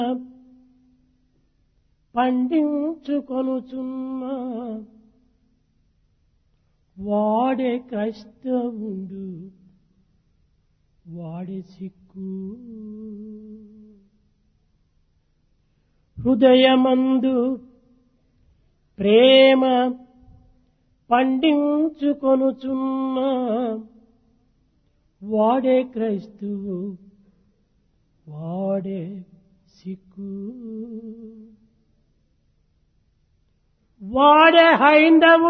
పండించుకొనుచున్న వాడే క్రైస్తవుండు వాడే సిక్కు హృదయమందు ప్రేమ పండించుకొనుచున్న వాడే క్రైస్తువు వాడే సిక్కు వాడే హైందవు